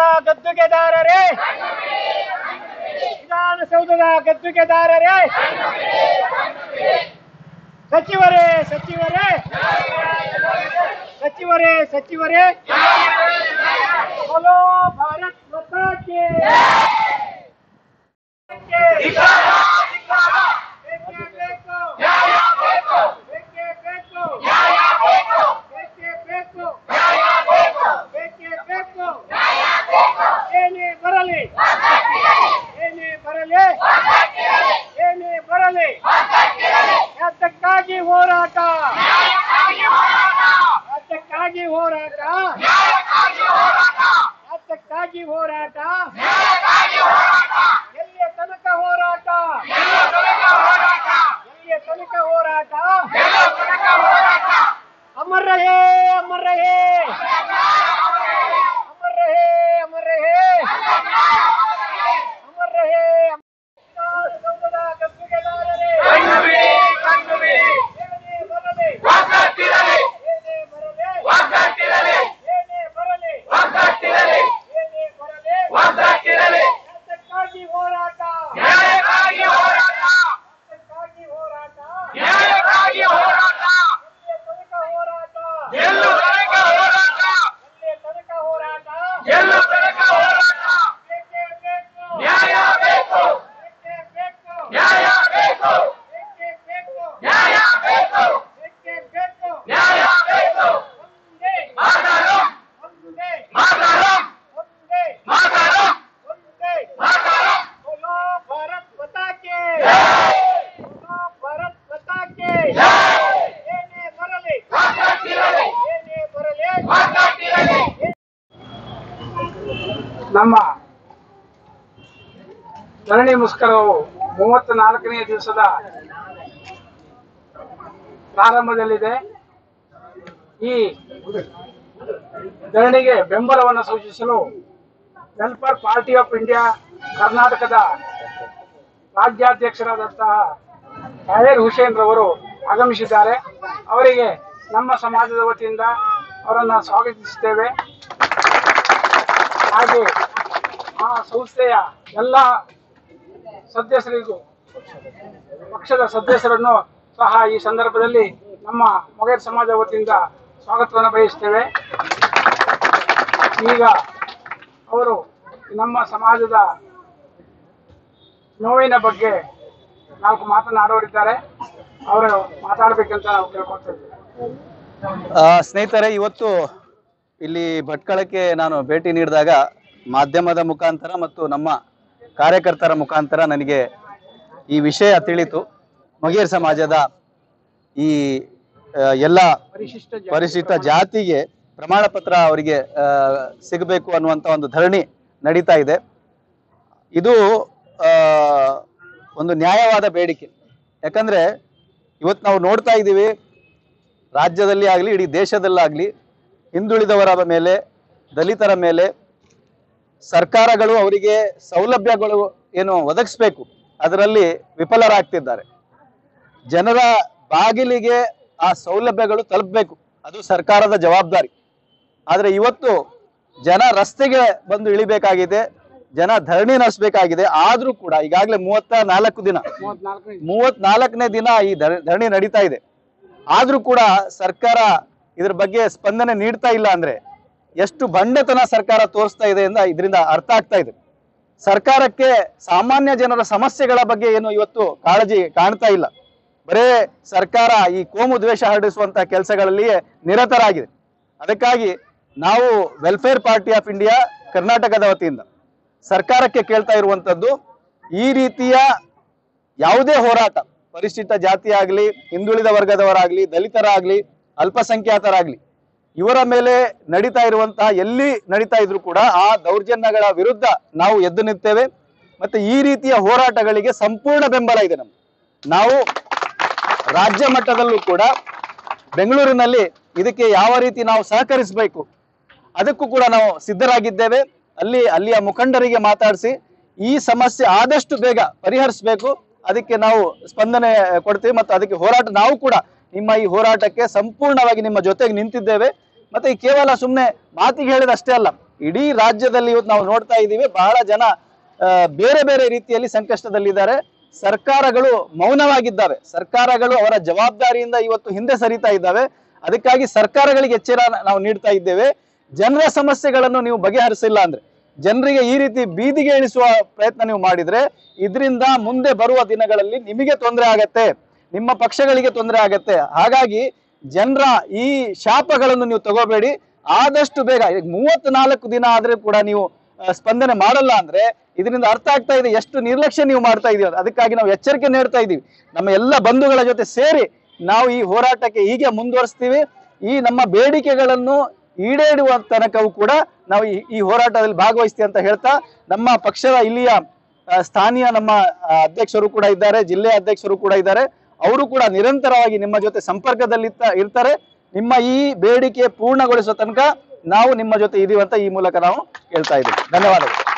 ಗದ್ದುಗೆದಾರರೇ ವಿಧಾನಸೌಧದ ಗದ್ದುಗೆದಾರರೇ ಸಚಿವರೇ ಸಚಿವರೇ ಸಚಿವರೇ ಸಚಿವರೇ बोलो भारत माता की ಬೇಕೇ ಬೇಕು ಬೇಕೇ ಬೇಕು ಬೇಕೇ ಬೇಕು ಬೇಕೇ ಬೇಕು ಏನೇ ಬರಲಿ ಏನೇ ಬರಲಿ ಏನೇ ಬರಲಿ ಯಾತಕ್ಕಾಗಿ ಹೋರಾಟ ಯಾತಕ್ಕಾಗಿ ಹೋರಾಟ ಯಾತಕ್ಕಾಗಿ ಹೋರಾಟ ಎಲ್ಲಿಯ ತನಕ ಹೋರಾಟ ಎಲ್ಲಿಯ ತನಕ ಹೋರಾಟ ಅಮರ್ ರಹೇ ಅಮರ್ ರಹೇ ಅಮರ್ ರಹೇ ಅಮರ್ ರಹೇ ಅಮರ್ ರಹೇ ವಿಧಾನಸೌಧದ ಗದ್ದುಗೆದಾರರೇ ಏನೇ ಬರಲಿ ಏನೇ ಬರಲಿ ಏನೇ ಬರಲಿ ಏನೇ ಬರಲಿ ಯಾತಕ್ಕಾಗಿ ಹೋರಾಟ ಯಾತಕ್ಕಾಗಿ ಹೋರಾಟ ಎಲ್ಲಿಯ ತನಕ ಹೋರಾಟ ಎಲ್ಲಿಯ ತನಕ ಹೋರಾಟ ಬೇಕೇ ಬೇಕು ಬೇಕೇ ಬೇಕು ಬೇಕೇ ಬೇಕು ಬೇಕೇ ಬೇಕು ಒಂದೇ ಒಂದೇ ಒಂದೇ ಒಂದೇ बोलो भारत माता के बोलो भारत माता के ಏನೇ ಬರಲಿ ಏನೇ ಬರಲಿ ನಮ್ಮ ಧರಣಿ ಮುಷ್ಕರವು ಮೂವತ್ತ ನಾಲ್ಕನೇ ದಿವಸದ ಪ್ರಾರಂಭದಲ್ಲಿದೆ ಈ ಧರಣಿಗೆ ಬೆಂಬಲವನ್ನು ಸೂಚಿಸಲು ವೆಲ್ಫೇರ್ ಪಾರ್ಟಿ ಆಫ್ ಇಂಡಿಯಾ ಕರ್ನಾಟಕದ ರಾಜ್ಯಾಧ್ಯಕ್ಷರಾದಂತಹ ತಾಯರ್ ಹುಸೇನ್ ರವರು ಆಗಮಿಸಿದ್ದಾರೆ ಅವರಿಗೆ ನಮ್ಮ ಸಮಾಜದ ವತಿಯಿಂದ ಅವರನ್ನು ಸ್ವಾಗತಿಸುತ್ತೇವೆ ಹಾಗೆ ಆ ಸಂಸ್ಥೆಯ ಎಲ್ಲ ಸದಸ್ಯರಿಗೂ ಪಕ್ಷದ ಸದಸ್ಯರನ್ನು ಸಹ ಈ ಸಂದರ್ಭದಲ್ಲಿ ನಮ್ಮ ಮೊಗೇರ್ ಸಮಾಜ ವತಿಯಿಂದ ಸ್ವಾಗತವನ್ನು ಬಯಸ್ತೇವೆ ಈಗ ಅವರು ನಮ್ಮ ಸಮಾಜದ ನೋವಿನ ಬಗ್ಗೆ ನಾಲ್ಕು ಮಾತನಾಡೋರಿದ್ದಾರೆ ಅವರು ಮಾತಾಡಬೇಕಂತ ನಾವು ಕೇಳ್ಕೊಳ್ತೇವೆ ಆ, ಸ್ನೇಹಿತರೆ ಇವತ್ತು ಇಲ್ಲಿ ಭಟ್ಕಳಕ್ಕೆ ನಾನು ಭೇಟಿ ನೀಡಿದಾಗ ಮಾಧ್ಯಮದ ಮುಖಾಂತರ ಮತ್ತು ನಮ್ಮ ಕಾರ್ಯಕರ್ತರ ಮುಖಾಂತರ ನನಗೆ ಈ ವಿಷಯ ತಿಳಿತು ಮಗೇರ್ ಸಮಾಜದ ಈ ಆ, ಎಲ್ಲ ಪರಿಶಿಷ್ಟ ಜಾತಿ ಪರಿಶಿಷ್ಟ ಜಾತಿಗೆ ಪ್ರಮಾಣ ಪತ್ರ ಅವರಿಗೆ ಆ, ಸಿಗಬೇಕು ಅನ್ನುವಂಥ ಒಂದು ಧರಣಿ ನಡೀತಾ ಇದೆ ಇದು ಆ, ಒಂದು ನ್ಯಾಯವಾದ ಬೇಡಿಕೆ ಯಾಕಂದ್ರೆ ಇವತ್ತು ನಾವು ನೋಡ್ತಾ ಇದ್ದೀವಿ ರಾಜ್ಯದಲ್ಲಿ ಆಗಲಿ ಇಡೀ ದೇಶದಲ್ಲಾಗಲಿ ಹಿಂದುಳಿದವರ ಮೇಲೆ ದಲಿತರ ಮೇಲೆ ಸರ್ಕಾರಗಳು ಅವರಿಗೆ ಸೌಲಭ್ಯಗಳು ಏನು ಒದಗಿಸ್ಬೇಕು ಅದರಲ್ಲಿ ವಿಫಲರಾಗ್ತಿದ್ದಾರೆ ಜನರ ಬಾಗಿಲಿಗೆ ಆ ಸೌಲಭ್ಯಗಳು ತಲುಪಬೇಕು ಅದು ಸರ್ಕಾರದ ಜವಾಬ್ದಾರಿ ಆದರೆ ಇವತ್ತು ಜನ ರಸ್ತೆಗೆ ಬಂದು ಇಳಿಬೇಕಾಗಿದೆ ಜನ ಧರಣಿ ನಡೆಸಬೇಕಾಗಿದೆ ಆದ್ರೂ ಕೂಡ ಈಗಾಗಲೇ ಮೂವತ್ತ ನಾಲ್ಕು ದಿನ ಮೂವತ್ನಾಲ್ಕನೇ ಮೂವತ್ನಾಲ್ಕನೇ ದಿನ ಈ ಧರ- ಧರಣಿ ನಡೀತಾ ಇದೆ ಆದ್ರೂ ಕೂಡ ಸರ್ಕಾರ ಇದ್ರ ಬಗ್ಗೆ ಸ್ಪಂದನೆ ನೀಡ್ತಾ ಇಲ್ಲ ಅಂದ್ರೆ ಎಷ್ಟು ಬಂಡೆತನ ಸರ್ಕಾರ ತೋರಿಸ್ತಾ ಇದೆ ಅಂತ ಇದರಿಂದ ಅರ್ಥ ಆಗ್ತಾ ಇದೆ ಸರ್ಕಾರಕ್ಕೆ ಸಾಮಾನ್ಯ ಜನರ ಸಮಸ್ಯೆಗಳ ಬಗ್ಗೆ ಏನು ಇವತ್ತು ಕಾಳಜಿ ಕಾಣ್ತಾ ಇಲ್ಲ ಬರೇ ಸರ್ಕಾರ ಈ ಕೋಮು ದ್ವೇಷ ಹರಡಿಸುವಂತ ಕೆಲಸಗಳಲ್ಲಿಯೇ ನಿರತರಾಗಿದೆ ಅದಕ್ಕಾಗಿ ನಾವು ವೆಲ್ಫೇರ್ ಪಾರ್ಟಿ ಆಫ್ ಇಂಡಿಯಾ ಕರ್ನಾಟಕದ ವತಿಯಿಂದ ಸರ್ಕಾರಕ್ಕೆ ಕೇಳ್ತಾ ಇರುವಂತದ್ದು ಈ ರೀತಿಯ ಯಾವುದೇ ಹೋರಾಟ ಪರಿಶಿಷ್ಟ ಜಾತಿ ಆಗಲಿ ಹಿಂದುಳಿದ ವರ್ಗದವರಾಗ್ಲಿ ದಲಿತರಾಗ್ಲಿ ಅಲ್ಪಸಂಖ್ಯಾತರಾಗ್ಲಿ ಇವರ ಮೇಲೆ ನಡೀತಾ ಇರುವಂತಹ ಎಲ್ಲಿ ನಡೀತಾ ಇದ್ರು ಕೂಡ ಆ ದೌರ್ಜನ್ಯಗಳ ವಿರುದ್ಧ ನಾವು ಎದ್ದು ನಿಲ್ತೇವೆ ಮತ್ತೆ ಈ ರೀತಿಯ ಹೋರಾಟಗಳಿಗೆ ಸಂಪೂರ್ಣ ಬೆಂಬಲ ಇದೆ ನಮ್ಗೆ ನಾವು ರಾಜ್ಯ ಮಟ್ಟದಲ್ಲೂ ಕೂಡ ಬೆಂಗಳೂರಿನಲ್ಲಿ ಇದಕ್ಕೆ ಯಾವ ರೀತಿ ನಾವು ಸಹಕರಿಸಬೇಕು ಅದಕ್ಕೂ ಕೂಡ ನಾವು ಸಿದ್ಧರಾಗಿದ್ದೇವೆ ಅಲ್ಲಿ ಅಲ್ಲಿಯ ಮುಖಂಡರಿಗೆ ಮಾತಾಡಿಸಿ ಈ ಸಮಸ್ಯೆ ಆದಷ್ಟು ಬೇಗ ಪರಿಹರಿಸಬೇಕು ಅದಕ್ಕೆ ನಾವು ಸ್ಪಂದನೆ ಕೊಡ್ತೀವಿ ಮತ್ತು ಅದಕ್ಕೆ ಹೋರಾಟ ನಾವು ಕೂಡ ನಿಮ್ಮ ಈ ಹೋರಾಟಕ್ಕೆ ಸಂಪೂರ್ಣವಾಗಿ ನಿಮ್ಮ ಜೊತೆಗೆ ನಿಂತಿದ್ದೇವೆ ಮತ್ತೆ ಈ ಕೇವಲ ಸುಮ್ಮನೆ ಮಾತಿಗೆ ಹೇಳಿದಷ್ಟೇ ಅಲ್ಲ ಇಡೀ ರಾಜ್ಯದಲ್ಲಿ ಇವತ್ತು ನಾವು ನೋಡ್ತಾ ಇದ್ದೀವಿ ಬಹಳ ಜನ ಆ, ಬೇರೆ ಬೇರೆ ರೀತಿಯಲ್ಲಿ ಸಂಕಷ್ಟದಲ್ಲಿದ್ದಾರೆ ಸರ್ಕಾರಗಳು ಮೌನವಾಗಿದ್ದಾವೆ ಸರ್ಕಾರಗಳು ಅವರ ಜವಾಬ್ದಾರಿಯಿಂದ ಇವತ್ತು ಹಿಂದೆ ಸರಿತಾ ಇದ್ದಾವೆ ಅದಕ್ಕಾಗಿ ಸರ್ಕಾರಗಳಿಗೆ ಎಚ್ಚರ ನಾವು ನೀಡ್ತಾ ಇದ್ದೇವೆ ಜನರ ಸಮಸ್ಯೆಗಳನ್ನು ನೀವು ಬಗೆಹರಿಸಿಲ್ಲ ಅಂದ್ರೆ ಜನರಿಗೆ ಈ ರೀತಿ ಬೀದಿಗೆ ಇಳಿಸುವ ಪ್ರಯತ್ನ ನೀವು ಮಾಡಿದ್ರೆ ಇದರಿಂದ ಮುಂದೆ ಬರುವ ದಿನಗಳಲ್ಲಿ ನಿಮಗೆ ತೊಂದರೆ ಆಗತ್ತೆ ನಿಮ್ಮ ಪಕ್ಷಗಳಿಗೆ ತೊಂದರೆ ಆಗತ್ತೆ ಹಾಗಾಗಿ ಜನರ ಈ ಶಾಪಗಳನ್ನು ನೀವು ತಗೋಬೇಡಿ ಆದಷ್ಟು ಬೇಗ ಈಗ ಮೂವತ್ನಾಲ್ಕು ದಿನ ಆದ್ರೆ ಕೂಡ ನೀವು ಆ, ಸ್ಪಂದನೆ ಮಾಡಲ್ಲ ಅಂದ್ರೆ ಇದರಿಂದ ಅರ್ಥ ಆಗ್ತಾ ಇದೆ ಎಷ್ಟು ನಿರ್ಲಕ್ಷ್ಯ ನೀವು ಮಾಡ್ತಾ ಇದೀವಿ ಅಂತ. ಅದಕ್ಕಾಗಿ ನಾವು ಎಚ್ಚರಿಕೆ ನೀಡ್ತಾ ಇದ್ದೀವಿ ನಮ್ಮ ಎಲ್ಲ ಬಂಧುಗಳ ಜೊತೆ ಸೇರಿ ನಾವು ಈ ಹೋರಾಟಕ್ಕೆ ಹೀಗೆ ಮುಂದುವರಿಸ್ತೀವಿ ಈ ನಮ್ಮ ಬೇಡಿಕೆಗಳನ್ನು ಈಡೇರುವ ತನಕವೂ ಕೂಡ ನಾವು ಈ- ಈ ಹೋರಾಟದಲ್ಲಿ ಭಾಗವಹಿಸ್ತೀವಿ ಅಂತ ಹೇಳ್ತಾ ನಮ್ಮ ಪಕ್ಷದ ಇಲ್ಲಿಯ ಆ, ಸ್ಥಾನೀಯ ನಮ್ಮ ಆ, ಅಧ್ಯಕ್ಷರು ಕೂಡ ಇದ್ದಾರೆ ಜಿಲ್ಲೆಯ ಅಧ್ಯಕ್ಷರು ಕೂಡ ಇದ್ದಾರೆ ಅವರು ಕೂಡ ನಿರಂತರವಾಗಿ ನಿಮ್ಮ ಜೊತೆ ಸಂಪರ್ಕದಲ್ಲಿ ಇರ್ತಾರೆ ನಿಮ್ಮ ಈ ಬೇಡಿಕೆ ಪೂರ್ಣಗೊಳಿಸುವ ತನಕ ನಾವು ನಿಮ್ಮ ಜೊತೆ ಇದೀವಿ ಅಂತ ಈ ಮೂಲಕ ನಾವು ಹೇಳ್ತಾ ಇದ್ದೀವಿ ಧನ್ಯವಾದಗಳು